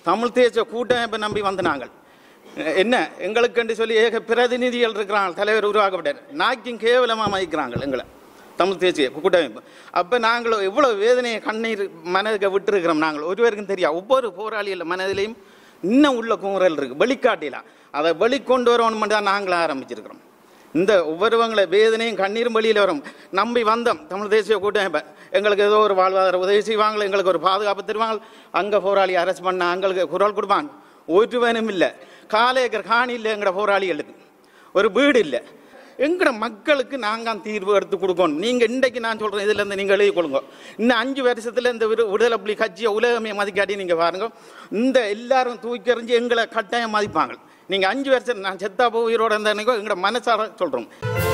தமிழ் தேசிய கூட்டமைப்பை நம்பி வந்த நாங்கள் என்ன எங்களுக்கென்று சொல்லி ஏக பிரதிநிதிகள் இருக்கிறாங்க தலைவர் உருவாக்கப்பட்டார் நாய்க்கும் கேவலமாக மதிக்கிறாங்க எங்களை தமிழ் தேசிய கூட்டமைப்பு அப்போ நாங்கள் எவ்வளோ வேதனையை கண்ணீர் மனதுக்கு விட்டுருக்கிறோம் நாங்கள் ஒருவருக்கும் தெரியாது ஒவ்வொரு போராளிகள் மனதிலையும் இன்னும் உள்ள குமுறல் இருக்குது வெளிக்காட்டிலாம் அதை வெளிக்கொண்டு வரணும் தான் நாங்கள் ஆரம்பிச்சிருக்கிறோம் இந்த ஒவ்வொருவங்கள வேதனையும் கண்ணீரும் வெளியில் வரும் நம்பி வந்தோம் தமிழ் தேசிய கூட்டமைப்பை எங்களுக்கு ஏதோ ஒரு வாழ்வாதார உதவி செய்வாங்க எங்களுக்கு ஒரு பாதுகாப்பு தருவாங்க அங்கே போராளி அரெஸ்ட் பண்ண எங்களுக்கு குரல் கொடுப்பாங்க ஒருவனும் இல்லை காலை ஏக்கர் காணி இல்லை எங்களோட போராளிகளுக்கு ஒரு வீடு இல்லை எங்கட மக்களுக்கு நாங்கள் தீர்வு எடுத்து கொடுக்கணும் நீங்கள் இன்றைக்கு நான் சொல்கிறேன் இதுல இருந்து நீங்கள் எழுதி கொடுங்க இன்னும் அஞ்சு வருஷத்தில் இந்த விடு விடுதலை புலி கட்சியை உலகமே மதிக்காட்டி நீங்கள் பாருங்க இந்த எல்லாரும் தூக்கி எறிஞ்சு எங்களை கட்டாயம் மதிப்பாங்க நீங்கள் அஞ்சு வருஷம் நான் செத்தா போய் உயிரோட இருந்தேன் எங்களோட மனசார சொல்கிறோம்